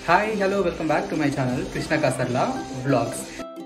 hi hello welcome back to my channel Krishna Kasarla blogs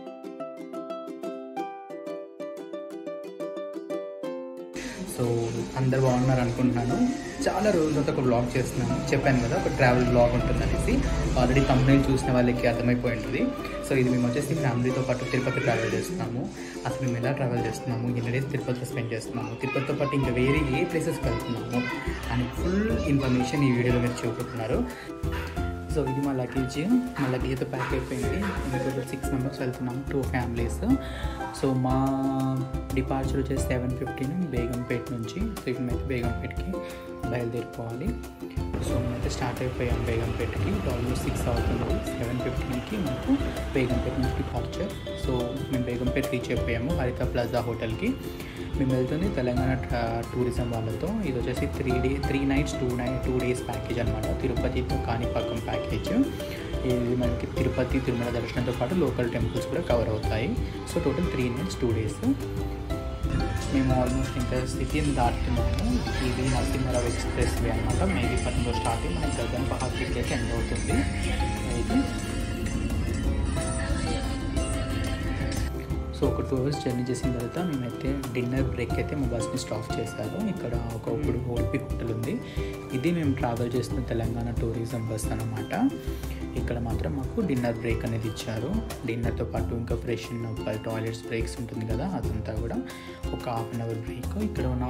so అందరు బాగున్నారు అనుకుంటున్నాను చాలా రోజులతో ఒక బ్లాగ్ చేస్తున్నాను చెప్పాను కదా ఒక ట్రావెల్ బ్లాగ్ ఉంటుంది అనేసి ఆల్రెడీ కంపెనీ చూసిన వాళ్ళకి అర్థమైపోయి ఉంటుంది సో ఇది మేము వచ్చేసి ఫ్యామిలీతో పాటు తిరుపతి ట్రావెల్ చేస్తున్నాము అసలు మేము ఎలా ట్రావెల్ చేస్తున్నాము ఎన్ని డేస్ తిరుపతిలో స్పెండ్ చేస్తున్నాము తిరుపతితో పాటు ఇంకా వేరే ఏ ప్లేసెస్కి వెళ్తున్నాము అని ఫుల్ ఇన్ఫర్మేషన్ ఈ వీడియోలో మీరు చూపుతున్నారు సో ఇది మా లగేజ్ మా లగేజ్ ప్యాక్ అయిపోయింది ఇంకొక సిక్స్ మెంబర్స్ వెళ్తున్నాం టూ ఫ్యామిలీస్ సో మా డిపార్చర్ వచ్చేసి సెవెన్ ఫిఫ్టీన్ బేగంపేట నుంచి సో ఇప్పుడు అయితే బేగంపేటకి బయలుదేరిపోవాలి సో మేమైతే స్టార్ట్ అయిపోయాం బేగంపేటకి ఆల్మోస్ట్ సిక్స్ అవుతుంది సెవెన్ ఫిఫ్టీన్కి మనకు బేగంపేట నుంచి డిపార్చర్ సో మేము బేగంపేట రీచ్ అయిపోయాము హరిత ప్లాజా హోటల్కి మేము వెళ్తుంది తెలంగాణ ట్రా- టూరిజం వాళ్ళతో ఇది వచ్చేసి three day three nights two night two days package అనమాట తిరుపతి టు కాణిపాకం ప్యాకేజ్ ఇది మనకి తిరుపతి తిరుమల దర్శనంతో పాటు లోకల్ టెంపుల్స్ కూడా కవర్ అవుతాయి so total three nights two days మేము ఆల్మోస్ట్ ఇంకా స్థితిని దాటుతున్నాము ఇది నరసింహరావు ఎక్స్ప్రెస్ వే అనమాట మేఘీపట్నంలో స్టార్ట్ అయ్యి మనకి గగన్ బహాదూర్కి ఎండ్ అవుతుంది ఇది సో ఒక టూ అవర్స్ జర్నీ చేసిన తర్వాత మేమైతే డిన్నర్ బ్రేక్ అయితే మా బస్ని స్టాప్ చేశారు ఇక్కడ ఒక ఇప్పుడు ఓల్పి హోటల్ ఉంది ఇది మేము ట్రావెల్ చేస్తున్న తెలంగాణ టూరిజం బస్ అనమాట ఇక్కడ మాత్రం మాకు డిన్నర్ బ్రేక్ అనేది ఇచ్చారు డిన్నర్తో పాటు ఇంకా ఫ్రెష్ టాయిలెట్స్ బ్రేక్స్ ఉంటుంది కదా అదంతా కూడా ఒక హాఫ్ అన్ అవర్ బ్రేక్ ఇక్కడ ఉన్న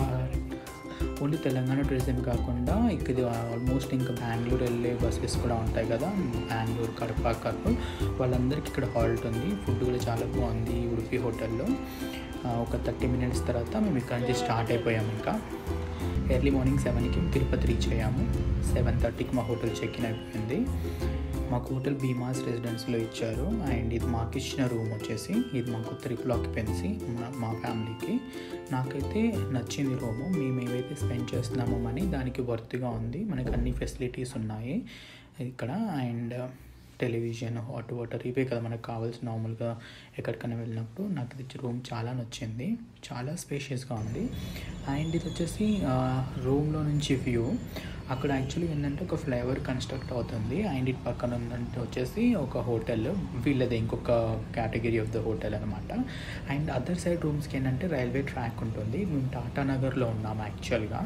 ఓన్లీ తెలంగాణ టూరిజం కాకుండా ఇక్కడ ఆల్మోస్ట్ ఇంకా బెంగళూరు వెళ్ళే బస్సెస్ కూడా ఉంటాయి కదా బెంగళూరు కడప కర్నూలు వాళ్ళందరికీ ఇక్కడ హాల్ట్ ఉంది ఫుడ్ కూడా చాలా బాగుంది ఉడిపి హోటల్లో ఆ, ఒక థర్టీ మినిట్స్ తర్వాత మేము ఇక్కడ నుంచి స్టార్ట్ అయిపోయాము ఇంకా ఎర్లీ మార్నింగ్ సెవెన్కి తిరుపతి రీచ్ అయ్యాము సెవెన్ థర్టీకి మా హోటల్ చెక్ ఇన్ అయిపోయింది మాకు హోటల్ భీమాస్ రెసిడెన్స్లో ఇచ్చారు అండ్ ఇది మాకు ఇచ్చిన రూమ్ వచ్చేసి ఇది మాకు త్రిపుల్ ఆక్యుపెన్సీ మా మా ఫ్యామిలీకి నాకైతే నచ్చింది రూము మేము ఏవైతే స్పెండ్ చేస్తున్నామో మనీ దానికి వర్త్గా ఉంది మనకి అన్ని ఫెసిలిటీస్ ఉన్నాయి ఇక్కడ అండ్ టెలివిజన్ హాట్ వాటర్ ఇవే కదా మనకు కావాల్సిన నార్మల్గా ఎక్కడికైనా వెళ్ళినప్పుడు నాకు ఇది రూమ్ చాలా నచ్చింది చాలా స్పేషియస్గా ఉంది అండ్ ఇది వచ్చేసి రూమ్లో నుంచి వ్యూ అక్కడ యాక్చువల్లీ ఏంటంటే ఒక ఫ్లేవర్ కన్స్ట్రక్ట్ అవుతుంది అండ్ ఇటు పక్కన ఉందంటే వచ్చేసి ఒక హోటల్ వీళ్ళది ఇంకొక కేటగిరీ ఆఫ్ ద హోటల్ అనమాట అండ్ అదర్ సైడ్ రూమ్స్కి ఏంటంటే రైల్వే ట్రాక్ ఉంటుంది మేము టాటా నగర్లో ఉన్నాము యాక్చువల్గా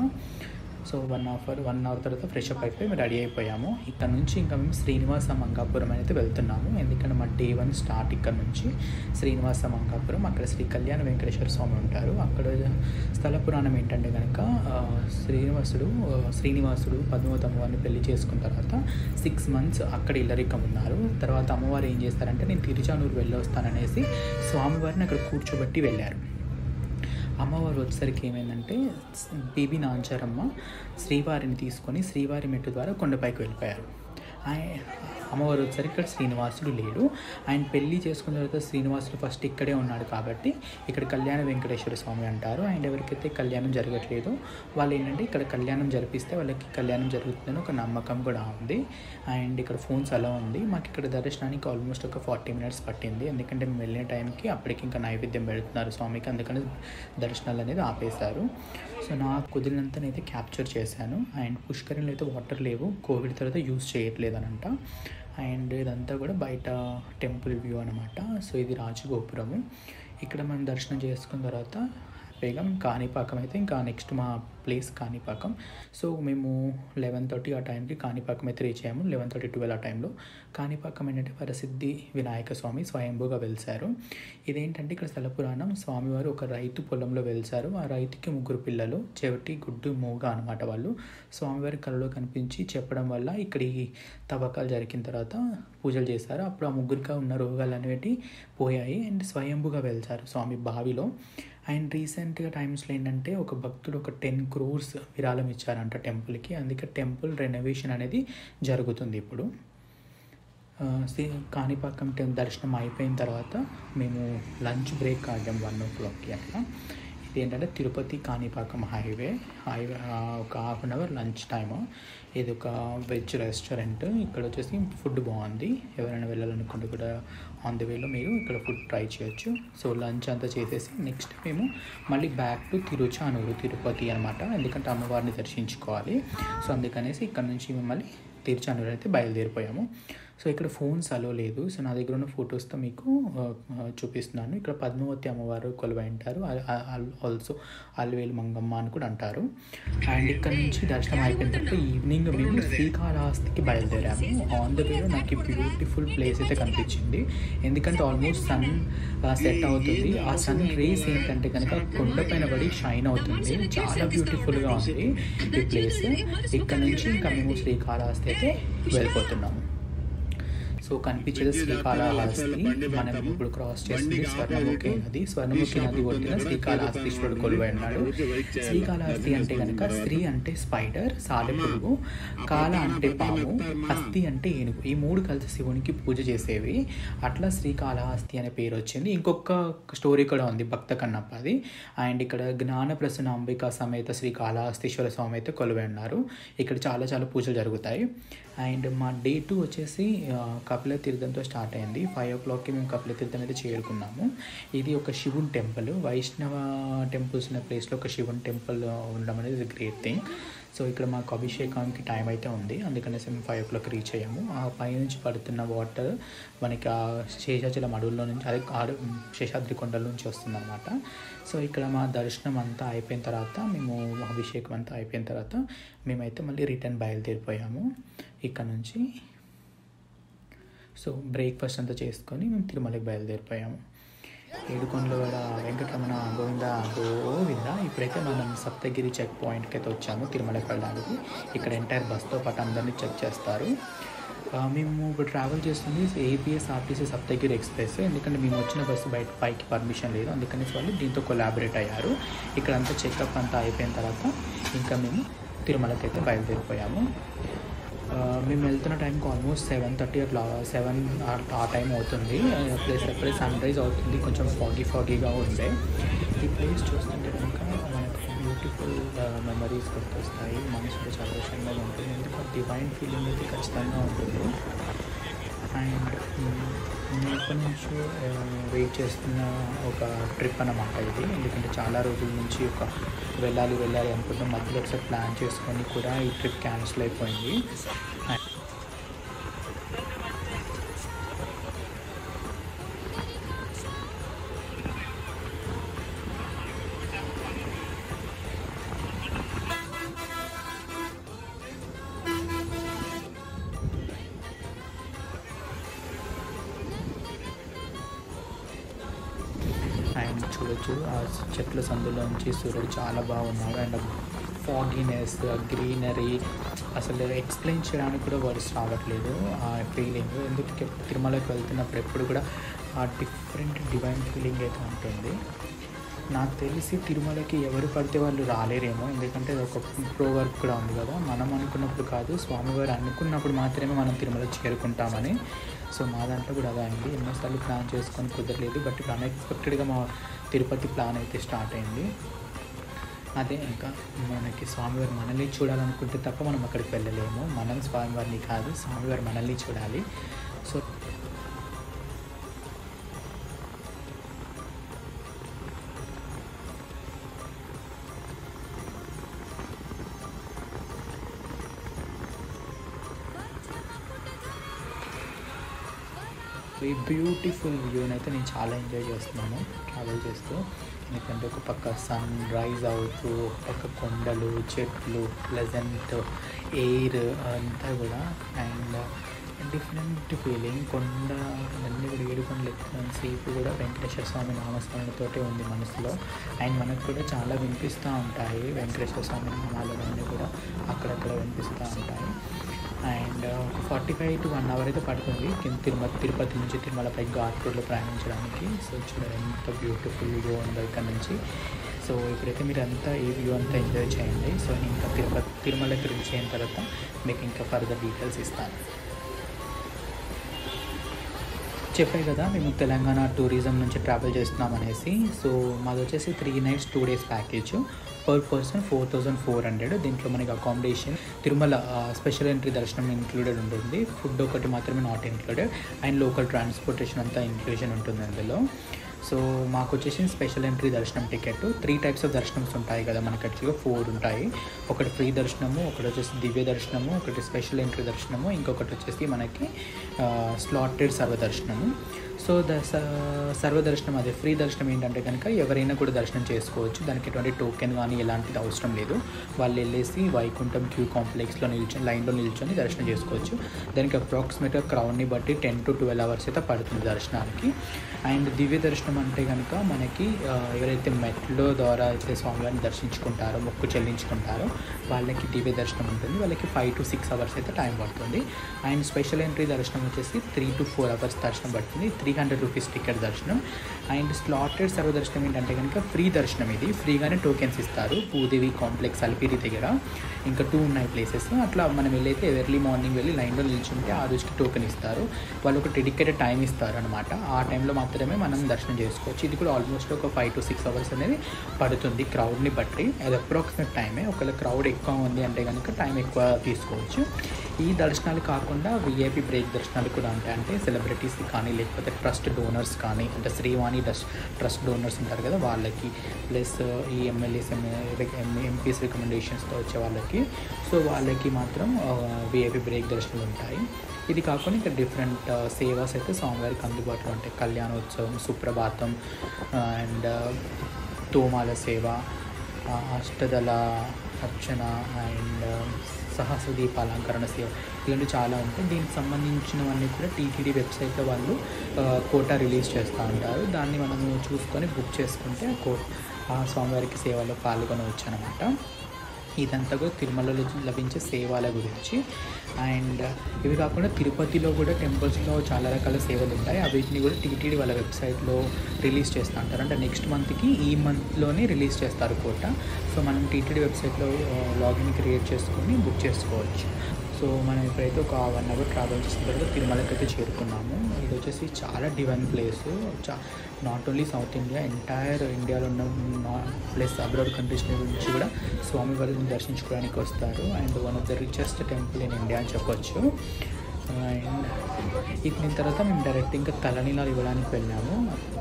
so one hour one hour తర్వాత ఫ్రెష్ అప్ అయిపోయి మేము రెడీ అయిపోయాము ఇక్కడ నుంచి ఇంకా మేము శ్రీనివాస మంగాపురం అయితే వెళ్తున్నాము ఎందుకంటే మా డే వన్ స్టార్ట్ ఇక్కడ నుంచి శ్రీనివాస మంగాపురం అక్కడ శ్రీ కళ్యాణ వెంకటేశ్వర స్వామి ఉంటారు అక్కడ స్థల పురాణం ఏంటంటే కనుక ఆ, శ్రీనివాసుడు ఆ, శ్రీనివాసుడు పద్మావతి అమ్మవారిని పెళ్లి చేసుకున్న తర్వాత సిక్స్ మంత్స్ అక్కడ ఇల్లరికం ఉన్నారు తర్వాత అమ్మవారు ఏం చేస్తారంటే నేను తిరుచానూరు వెళ్ళొస్తాననేసి స్వామివారిని అక్కడ కూర్చోబెట్టి వెళ్ళారు అమ్మవారు వచ్చేసరికి ఏమైందంటే బీబీ నాంచారమ్మ శ్రీవారిని తీసుకొని శ్రీవారి మెట్టు ద్వారా కొండపైకి వెళ్ళిపోయారు ఆయ- అమ్మవారు వచ్చేసరికి ఇక్కడ శ్రీనివాసుడు లేడు ఆయన పెళ్లి చేసుకున్న తర్వాత శ్రీనివాసుడు ఫస్ట్ ఇక్కడే ఉన్నాడు కాబట్టి ఇక్కడ కళ్యాణ వెంకటేశ్వర స్వామి అంటారు అండ్ ఎవరికైతే కళ్యాణం జరగట్లేదో వాళ్ళు ఏంటంటే ఇక్కడ కళ్యాణం జరిపిస్తే వాళ్ళకి కళ్యాణం జరుగుతుందని ఒక నమ్మకం కూడా ఉంది అండ్ ఇక్కడ ఫోన్స్ అలా ఉంది మాకు ఇక్కడ దర్శనానికి ఆల్మోస్ట్ ఒక ఫార్టీ మినిట్స్ పట్టింది ఎందుకంటే మేము వెళ్ళిన టైంకి అప్పటికి ఇంకా నైవేద్యం పెడుతున్నారు స్వామికి అందుకని దర్శనాలు అనేది ఆపేశారు సో నాకు కుదిరినంతనైతే క్యాప్చర్ చేశాను అండ్ పుష్కరంలో అయితే వాటర్ లేవు కోవిడ్ తర్వాత యూస్ చేయట్లేదనంట అండ్ ఇదంతా కూడా బయట టెంపుల్ వ్యూ అనమాట సో ఇది రాజగోపురము ఇక్కడ మనం దర్శనం చేసుకున్న తర్వాత బేగం కాణిపాకం అయితే ఇంకా నెక్స్ట్ మా ప్లేస్ కాణిపాకం సో మేము లెవెన్ థర్టీ ఆ టైంకి కాణిపాకం అయితే రీచ్ అయ్యాము లెవెన్ థర్టీ ట్వెల్వ్ ఆ టైంలో కాణిపాకం ఏంటంటే వరసిద్ధి వినాయక స్వామి స్వయంభూగా వెలిశారు ఇదేంటంటే ఇక్కడ స్థల పురాణం స్వామివారు ఒక రైతు పొలంలో వెలిశారు ఆ రైతుకి ముగ్గురు పిల్లలు చెవిటి గుడ్డు మూగ అనమాట వాళ్ళు స్వామివారి కళలో కనిపించి చెప్పడం వల్ల ఇక్కడ ఈ తవ్వకాలు జరిగిన తర్వాత పూజలు చేశారు అప్పుడు ఆ ముగ్గురికి ఉన్న రోగాలు అనేవి పోయాయి అండ్ స్వయంభుగా వెళ్తారు స్వామి బావిలో అండ్ రీసెంట్గా టైమ్స్లో ఏంటంటే ఒక భక్తుడు ఒక టెన్ క్రోర్స్ విరాళం ఇచ్చారంట టెంపుల్కి అందుకే టెంపుల్ రెనోవేషన్ అనేది జరుగుతుంది ఇప్పుడు ఆ, శ్రీ కాణిపాకం టెం దర్శనం అయిపోయిన తర్వాత మేము లంచ్ బ్రేక్ ఆడాం వన్ ఓ క్లాక్కి అట్లా ఇది ఏంటంటే తిరుపతి కాణిపాకం హైవే హైవే ఆ, ఒక half an hour lunch time ఇది ఒక వెజ్ రెస్టారెంట్ ఇక్కడ వచ్చేసి ఫుడ్ బాగుంది ఎవరైనా వెళ్ళాలనుకుంటే కూడా ఆన్ ది వేలో మీరు ఇక్కడ ఫుడ్ ట్రై చేయొచ్చు సో లంచ్ అంతా చేసేసి నెక్స్ట్ మేము మళ్ళీ బ్యాక్ టు తిరుచానూరు తిరుపతి అనమాట ఎందుకంటే అమ్మవారిని దర్శించుకోవాలి సో అందుకనేసి ఇక్కడ నుంచి మేము మళ్ళీ తిరుచానూరు అయితే బయలుదేరిపోయాము సో ఇక్కడ ఫోన్స్ అలో లేదు సో నా దగ్గర ఉన్న ఫొటోస్తో మీకు ఆ, ఆ, చూపిస్తున్నాను ఇక్కడ పద్మావతి అమ్మవారు కొలువై ఉంటారు ఆల్సో అల్వేలు మంగమ్మ అని కూడా అంటారు అండ్ ఇక్కడ నుంచి దర్శనం అయిపోయిన తర్వాత ఈవినింగ్ మేము శ్రీకాళహస్తికి బయలుదేరాము ఆన్ ద వేలో నాకు బ్యూటిఫుల్ ప్లేస్ అయితే కనిపించింది ఎందుకంటే ఆల్మోస్ట్ సన్ సెట్ అవుతుంది ఆ సన్ రేస్ ఏంటంటే కనుక కొండపైన పడి షైన్ అవుతుంది చాలా బ్యూటిఫుల్గా ఉంది ఈ ప్లేస్ ఇక్కడ నుంచి ఇంకా మేము శ్రీకాళహస్తి అయితే వెళ్ళిపోతున్నాము సో కనిపించేది శ్రీకాళహస్తి మనం ఇప్పుడు క్రాస్ చేస్తుంది స్వర్ణముఖి నది స్వర్ణముఖి నది ఒడ్డున శ్రీకాళహస్తీశ్వరుడు కొలువై ఉన్నాడు శ్రీకాళహస్తి అంటే కనుక స్త్రీ అంటే స్పైడర్ సాలెపురుగు కాల అంటే పాము హస్తి అంటే ఏనుగు ఈ మూడు కలిసి శివునికి పూజ చేసేవి అట్లా శ్రీకాళహస్తి అనే పేరు వచ్చింది ఇంకొక స్టోరీ కూడా ఉంది భక్త కన్నప్పది అండ్ ఇక్కడ జ్ఞాన ప్రసన్న అంబికా సమేత శ్రీ కాళహస్తీశ్వర స్వామి అయితే కొలువై ఉన్నారు ఇక్కడ చాలా చాలా పూజలు జరుగుతాయి అండ్ మా డే టూ వచ్చేసి ఆ, కపిల తీర్థంతో స్టార్ట్ అయింది ఫైవ్ ఓ క్లాక్కి మేము కపిల తీర్థం అయితే చేరుకున్నాము ఇది ఒక శివుని టెంపుల్ వైష్ణవ టెంపుల్స్ ఉన్న ప్లేస్లో ఒక శివుని టెంపుల్ ఉండడం అనేది గ్రేట్ థింగ్ సో ఇక్కడ మాకు అభిషేకానికి టైం అయితే ఉంది అందుకనేసి మేము ఫైవ్ ఓ క్లాక్ రీచ్ అయ్యాము ఆ పైనుంచి పడుతున్న వాటర్ మనకి ఆ శేషాచలం అడవుల్లో నుంచి అదే ఆడు శేషాద్రి కొండల నుంచి వస్తుందన్నమాట సో ఇక్కడ మా దర్శనం అంతా అయిపోయిన తర్వాత మేము అభిషేకం అంతా అయిపోయిన తర్వాత మేమైతే మళ్ళీ రిటర్న్ బయలుదేరిపోయాము ఇక్కడ నుంచి సో బ్రేక్ఫాస్ట్ అంతా చేసుకొని మేము తిరుమలకి బయలుదేరిపోయాము ఏడుకొండల వాడ వెంకటరమణ గోవింద గోవింద ఇప్పుడైతే మనం సప్తగిరి చెక్ పాయింట్కి అయితే వచ్చాము తిరుమలకి వెళ్ళడానికి ఇక్కడ ఎంటైర్ బస్తో పాటు అందరినీ చెక్ చేస్తారు ఆ, మేము ఇప్పుడు ట్రావెల్ చేస్తుంది ఏపీఎస్ ఆర్టీసీ సప్తగిరి ఎక్స్ప్రెస్ ఎందుకంటే మేము వచ్చిన బస్సు బయట పైకి పర్మిషన్ లేదు అందుకని వాళ్ళు దీంతో కొలాబరేట్ అయ్యారు ఇక్కడ అంతా చెకప్ అంతా అయిపోయిన తర్వాత ఇంకా మేము తిరుమలకి అయితే బయలుదేరిపోయాము ఆ, మేము వెళ్తున్న టైంకి ఆల్మోస్ట్ సెవెన్ థర్టీ అట్లా సెవెన్ ఆ టైం అవుతుంది ప్లేస్ అప్పుడే సన్ రైజ్ అవుతుంది కొంచెం ఫాగీ ఫాగీగా ఉండే ఈ ప్లేస్ చూస్తుంటే కనుక మనకు బ్యూటిఫుల్ మెమరీస్ గుర్తొస్తాయి మనసులో చాలా విషయంగా ఉంటుంది ఎందుకంటే డివైన్ ఫీలింగ్ అయితే ఖచ్చితంగా ఉంటుంది అండ్ నేను ఎప్పటి నుంచో వెయిట్ చేస్తున్న ఒక ట్రిప్ అన్నమాట ఇది ఎందుకంటే చాలా రోజుల నుంచి ఒక వెళ్ళాలి వెళ్ళాలి అనుకుంటాం మధ్యలో ఒకసారి ప్లాన్ చేసుకొని కూడా ఈ ట్రిప్ క్యాన్సిల్ అయిపోయింది అండ్ అండ్ చూడొచ్చు ఆ చెట్ల సందులోంచి సూర్యుడు చాలా బాగున్నాడు అండ్ ఫాగినెస్ గ్రీనరీ అసలు ఎక్స్ప్లెయిన్ చేయడానికి కూడా వర్డ్స్ రావట్లేదు ఆ ఫీలింగ్ ఎందుకంటే తిరుమలకి వెళ్తున్నప్పుడు ఎప్పుడు కూడా ఆ డిఫరెంట్ డివైన్ ఫీలింగ్ అయితే ఉంటుంది నాకు తెలిసి తిరుమలకి ఎవరు పడితే వాళ్ళు రాలేరేమో ఎందుకంటే అది ఒక ప్రో వర్క్ కూడా ఉంది కదా మనం అనుకున్నప్పుడు కాదు స్వామివారు అనుకున్నప్పుడు మాత్రమే మనం తిరుమల చేరుకుంటామని సో మా దాంట్లో కూడా అదే అయింది ఎన్నోసార్లు ప్లాన్ చేసుకొని కుదరలేదు బట్ ఇప్పుడు అన్ఎక్స్పెక్టెడ్గా మా తిరుపతి ప్లాన్ అయితే స్టార్ట్ అయింది అదే ఇంకా మనకి స్వామివారు మనల్ని చూడాలనుకుంటే తప్ప మనం అక్కడికి వెళ్ళలేము మనం స్వామివారిని కాదు స్వామివారు మనల్ని చూడాలి సో ఈ బ్యూటిఫుల్ వ్యూని అయితే నేను చాలా ఎంజాయ్ చేస్తున్నాను ట్రావెల్ చేస్తూ ఎందుకంటే ఒక పక్క సన్ రైజ్ అవుతూ ఒక పక్క కొండలు చెట్లు ప్లెజెంట్ ఎయిర్ అంతా కూడా అండ్ డిఫరెంట్ ఫీలింగ్ కొండ అన్నీ కూడా ఏడుకొండలు ఎక్కున్నంతసేపు కూడా వెంకటేశ్వర స్వామి నామస్మరణతోటే ఉంది మనసులో అండ్ మనకు కూడా చాలా వినిపిస్తూ ఉంటాయి వెంకటేశ్వర స్వామి నామాలు అన్నీ కూడా అక్కడక్కడ వినిపిస్తూ ఉంటాయి అండ్ ఒక forty five to one hour అయితే పడుతుంది కింద తిరుమల తిరుపతి నుంచి తిరుమలపై ఘాట్ రోడ్లో ప్రయాణించడానికి సో చూడండి ఎంత బ్యూటిఫుల్ వ్యూ ఉందో ఇక్కడ నుంచి సో ఇప్పుడైతే మీరు అంతా ఈ వ్యూ అంతా ఎంజాయ్ చేయండి సో ఇంకా తిరుపతి తిరుమలకి రీచ్ అయిన తర్వాత మీకు ఇంకా ఫర్దర్ డీటెయిల్స్ ఇస్తాను చెప్పాయి కదా మేము తెలంగాణ టూరిజం నుంచి ట్రావెల్ చేస్తున్నాం అనేసి సో మాది వచ్చేసి three nights two days package per person four thousand four hundred దీంట్లో మనకి అకామిడేషన్ తిరుమల స్పెషల్ ఎంట్రీ దర్శనం ఇంక్లూడెడ్ ఉంటుంది ఫుడ్ ఒకటి మాత్రమే not included and local transportation అంతా ఇంక్లూజన్ ఉంటుంది అందులో సో మాకు వచ్చేసి స్పెషల్ ఎంట్రీ దర్శనం టికెట్ త్రీ టైప్స్ ఆఫ్ దర్శనమ్స్ ఉంటాయి కదా మనకి యాక్చువల్గా ఫోర్ ఉంటాయి ఒకటి ఫ్రీ దర్శనము ఒకటి వచ్చేసి దివ్య దర్శనము ఒకటి స్పెషల్ ఎంట్రీ దర్శనము ఇంకొకటి వచ్చేసి మనకి స్లాటెడ్ సర్వదర్శనము సో ద స- సర్వదర్శనం అదే ఫ్రీ దర్శనం ఏంటంటే కనుక ఎవరైనా కూడా దర్శనం చేసుకోవచ్చు దానికి ఎటువంటి టోకెన్ కానీ ఎలాంటిది అవసరం లేదు వాళ్ళు వెళ్ళేసి వైకుంఠం క్యూ కాంప్లెక్స్లో నిల్చొని లైన్లో నిల్చొని దర్శనం చేసుకోవచ్చు దానికి అప్రాక్సిమేట్గా క్రౌడ్ని బట్టి టెన్ టు ట్వెల్వ్ అవర్స్ అయితే పడుతుంది దర్శనానికి అండ్ దివ్య దర్శనం అంటే కనుక మనకి ఆ, ఎవరైతే మెట్లో ద్వారా అయితే స్వామివారిని దర్శించుకుంటారో మొక్కు చెల్లించుకుంటారో వాళ్ళకి దివ్య దర్శనం ఉంటుంది వాళ్ళకి ఫైవ్ టు సిక్స్ అవర్స్ అయితే టైం పడుతుంది అండ్ స్పెషల్ ఎంట్రీ దర్శనం వచ్చేసి త్రీ టు ఫోర్ అవర్స్ దర్శనం పడుతుంది త్రీ హండ్రెడ్ రూపీస్ టికెట్ దర్శనం అండ్ స్లాటెడ్ సర్వ దర్శనం ఏంటంటే కనుక ఫ్రీ దర్శనం ఇది ఫ్రీగానే టోకెన్స్ ఇస్తారు భూదేవి కాంప్లెక్స్ అల్పిరి దగ్గర ఇంకా టూ ఉన్నాయి ప్లేసెస్ అట్లా మనం వెళ్ళైతే ఎర్లీ మార్నింగ్ వెళ్ళి లైన్లో నిల్చుంటే ఆ రోజుకి టోకెన్ ఇస్తారు వాళ్ళు ఒక డెడికేటెడ్ టైం ఇస్తారు అనమాట ఆ టైంలో మాత్రమే మనం దర్శనం చేసుకోవచ్చు ఇది కూడా ఆల్మోస్ట్ ఒక ఫైవ్ టు సిక్స్ అవర్స్ అనేది పడుతుంది క్రౌడ్ని బట్టి అది అప్రాక్సిమేట్ టైమే ఒకవేళ క్రౌడ్ ఎక్కువ ఉంది అంటే కనుక టైం ఎక్కువ తీసుకోవచ్చు ఈ దర్శనాలు కాకుండా విఐపి బ్రేక్ దర్శనాలు కూడా ఉంటాయి అంటే సెలబ్రిటీస్ కానీ లేకపోతే ట్రస్ట్ డోనర్స్ కానీ అంటే శ్రీవాణి డస్ ట్రస్ట్ డోనర్స్ ఉంటారు కదా వాళ్ళకి ప్లస్ ఈ ఎమ్మెల్యేస్ ఎంపీస్ రికమెండేషన్స్తో వచ్చే వాళ్ళకి సో వాళ్ళకి మాత్రం విఐపి బ్రేక్ దర్శనాలు ఉంటాయి ఇది కాకుండా ఇంకా డిఫరెంట్ సేవాస్ అయితే స్వామివారికి అందుబాటులో ఉంటాయి కళ్యాణోత్సవం సుప్రభాతం అండ్ తోమాల సేవ ఆ, అష్టదళ అర్చన అండ్ సహస్ర దీపాలంకరణ సేవ ఇలాంటివి చాలా ఉంటాయి దీనికి సంబంధించినవన్నీ కూడా టీటీడీ వెబ్సైట్లో వాళ్ళు ఆ, కోటా రిలీజ్ చేస్తూ ఉంటారు దాన్ని మనము చూసుకొని బుక్ చేసుకుంటే ఆ కో ఆ స్వామివారికి సేవలో పాల్గొనవచ్చు అనమాట ఇదంతా కూడా తిరుమలలో లభించే సేవల గురించి అండ్ ఇవి కాకుండా తిరుపతిలో కూడా టెంపుల్స్లో చాలా రకాల సేవలు ఉంటాయి అవిటిని కూడా టీటీడీ వాళ్ళ వెబ్సైట్లో రిలీజ్ చేస్తూ ఉంటారు అంటే నెక్స్ట్ మంత్కి ఈ మంత్లోనే రిలీజ్ చేస్తారు కోట సో మనం టీటీడీ వెబ్సైట్లో లాగిన్ క్రియేట్ చేసుకొని బుక్ చేసుకోవచ్చు సో మనం ఇప్పుడైతే ఒక వన్ అవర్ ట్రావెల్ చేసిన తర్వాత తిరుమలకి అయితే చేరుకున్నాము ఇది వచ్చేసి చాలా డివైన్ ప్లేస్ చా not only south India entire ఇండియాలో ఉన్న ప్లస్ అబ్రాడ్ కంట్రీస్ నుంచి కూడా స్వామివారిని దర్శించుకోవడానికి వస్తారు and one of the richest temple in India అని చెప్పొచ్చు అండ్ ఇది దీని తర్వాత మేము డైరెక్ట్ ఇంకా తలనీలాలు ఇవ్వడానికి వెళ్ళాము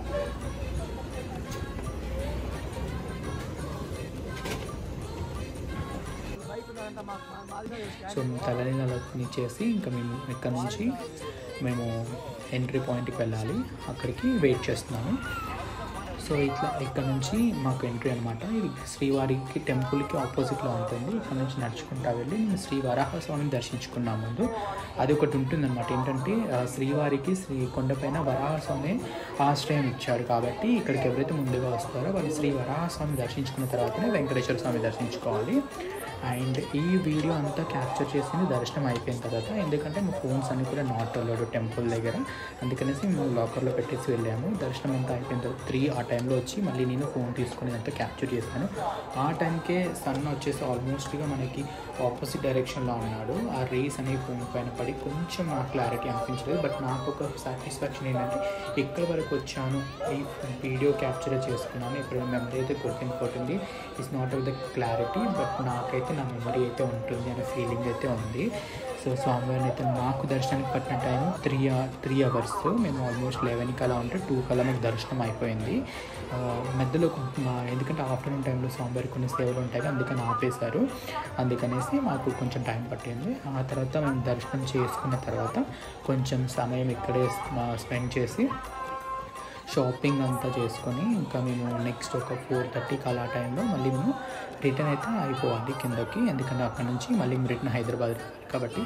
సో మేము తలనీలాలని చేసి ఇంకా మేము ఇక్కడ నుంచి మేము ఎంట్రీ పాయింట్కి వెళ్ళాలి అక్కడికి వెయిట్ చేస్తున్నాము సో ఇట్లా ఇక్కడ నుంచి మాకు ఎంట్రీ అనమాట ఇది శ్రీవారికి టెంపుల్కి ఆపోజిట్లో ఉంటుంది ఇక్కడ నుంచి నడుచుకుంటా వెళ్ళి మేము శ్రీ వరాహ స్వామిని దర్శించుకున్నాం ముందు అది ఒకటి ఉంటుందన్నమాట ఏంటంటే ఆ, శ్రీవారికి శ్రీ కొండపైన వరాహ స్వామి ఆశ్రయం ఇచ్చాడు కాబట్టి ఇక్కడికి ఎవరైతే ముందుగా వస్తారో వాళ్ళు శ్రీ వరాహ స్వామి దర్శించుకున్న తర్వాతనే వెంకటేశ్వర స్వామి దర్శించుకోవాలి అండ్ ఈ వీడియో అంతా క్యాప్చర్ చేసింది దర్శనం అయిపోయిన తర్వాత ఎందుకంటే మా ఫోన్స్ అన్ని కూడా నాట్ అలౌడ్ టెంపుల్ దగ్గర అందుకనేసి మేము లాకర్లో పెట్టేసి వెళ్ళాము దర్శనం అంతా అయిపోయిన తర్వాత త్రీ ఆ టైంలో వచ్చి మళ్ళీ నేను ఫోన్ తీసుకొని అంతా క్యాప్చర్ చేశాను ఆ టైంకే సన్ వచ్చేసి ఆల్మోస్ట్గా మనకి ఆపోజిట్ డైరెక్షన్లో ఉన్నాడు ఆ రేస్ అనే ఫోన్ పైన పడి కొంచెం నాకు క్లారిటీ అనిపించలేదు బట్ నాకు ఒక సాటిస్ఫాక్షన్ ఏంటంటే ఎక్కడి వరకు వచ్చాను ఈ వీడియో క్యాప్చర్ చేసుకున్నాను ఇప్పుడు మెమరీ అయితే గుర్తుండిపోతుంది it's not of the clarity but నాకైతే నా మెమరీ అయితే ఉంటుంది అనే ఫీలింగ్ అయితే ఉంది సో స్వామివారిని అయితే మాకు దర్శనానికి పట్టిన టైం త్రీ త్రీ అవర్స్ మేము ఆల్మోస్ట్ లెవెన్కి అలా ఉంటే టూ కల్లా మాకు దర్శనం అయిపోయింది ఆ, మధ్యలో కొ- మా- ఎందుకంటే ఆఫ్టర్నూన్ టైంలో స్వామివారి కొన్ని సేవలు ఉంటాయి అందుకని ఆపేశారు అందుకనేసి మాకు కొంచెం టైం పట్టింది ఆ తర్వాత మేము దర్శనం చేసుకున్న తర్వాత కొంచెం సమయం ఇక్కడే స్పెండ్ చేసి షాపింగ్ అంతా చేసుకొని ఇంకా మేము నెక్స్ట్ ఒక ఫోర్ థర్టీకి అలా టైంలో మళ్ళీ మేము రిటర్న్ అయితే అయిపోవాలి కిందకి ఎందుకంటే అక్కడ నుంచి మళ్ళీ రిటర్న్ హైదరాబాద్ రావాలి కాబట్టి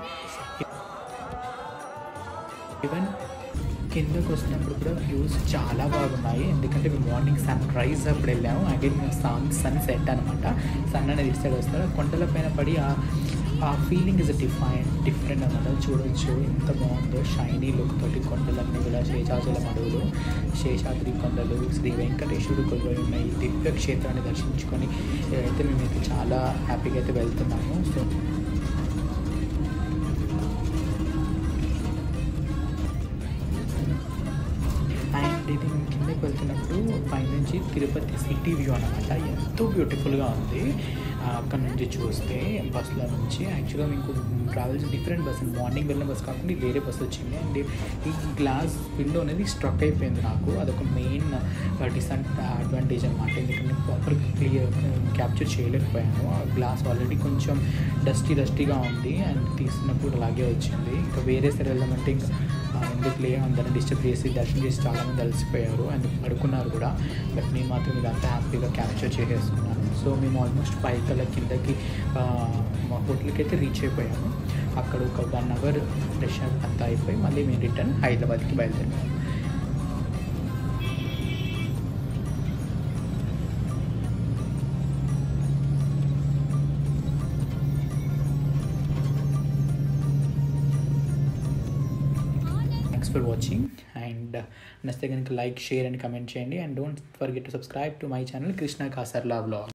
ఈవెన్ కిందకు వచ్చినప్పుడు కూడా వ్యూస్ చాలా బాగున్నాయి ఎందుకంటే మేము మార్నింగ్ సన్ రైజ్ అప్పుడు వెళ్ళాము అగైన్ మేము సన్ సన్ సెట్ అనమాట సన్ అనేది ఇటు సైడ్ వస్తారు కొండల పైన పడి ఆ ఆ ఫీలింగ్ ఇస్ డిఫైన్ డిఫరెంట్ అనమాట చూడొచ్చు ఎంత బాగుందో షైనీ లుక్ తోటి కొండలన్నీ కూడా శేషాచలం అడవులు శేషాద్రి కొండలు శ్రీ వెంకటేశ్వరుడు కొలువై ఉన్న ఈ దివ్య క్షేత్రాన్ని దర్శించుకొని అయితే మేమైతే చాలా హ్యాపీగా అయితే వెళ్తున్నాము సో అండ్ ఇది మేము కిందకి వెళ్తున్నప్పుడు పైనుంచి తిరుపతి సిటీ వ్యూ అనమాట ఎంతో బ్యూటిఫుల్గా ఉంది ఆ, అక్కడ నుంచి చూస్తే బస్సుల నుంచి యాక్చువల్గా మీకు ట్రావెల్స్ డిఫరెంట్ బస్ మార్నింగ్ వెళ్ళిన బస్ కాకుండా ఇది వేరే బస్ వచ్చింది అండ్ ఈ గ్లాస్ విండో అనేది స్ట్రక్ అయిపోయింది నాకు అదొక మెయిన్ డిసన్ అడ్వాంటేజ్ అనమాట ఎందుకంటే ప్రాపర్ క్లియర్ క్యాప్చర్ చేయలేకపోయాను ఆ గ్లాస్ ఆల్రెడీ కొంచెం డస్టీ డస్టీగా ఉంది అండ్ తీసినప్పుడు అలాగే వచ్చింది ఇంకా వేరే సైడ్ వెళ్దామంటే ఇంకా ఆ, ఎందుకులే అందరిని డిస్టర్బ్ చేసి దర్శనం చేసి చాలామంది అలసిపోయారు అండ్ పడుకున్నారు కూడా బట్ నేను మాత్రం ఇదంతా హ్యాపీగా క్యాప్చర్ చేసేసుకున్నాను సో మేము ఆల్మోస్ట్ ఫైవ్ కల్లా కిందకి ఆ, మా హోటల్కి అయితే రీచ్ అయిపోయాము అక్కడ ఒక వన్ అవర్ ఫ్రెష్ అప్ అంతా అయిపోయి మళ్ళీ మేము రిటర్న్ హైదరాబాద్కి బయలుదేరాము థ్యాంక్స్ ఫర్ వాచింగ్ అండ్ నచ్చితే కనుక లైక్ షేర్ అండ్ కమెంట్ చేయండి and don't forget to subscribe to my channel Krishna Kasarla vlog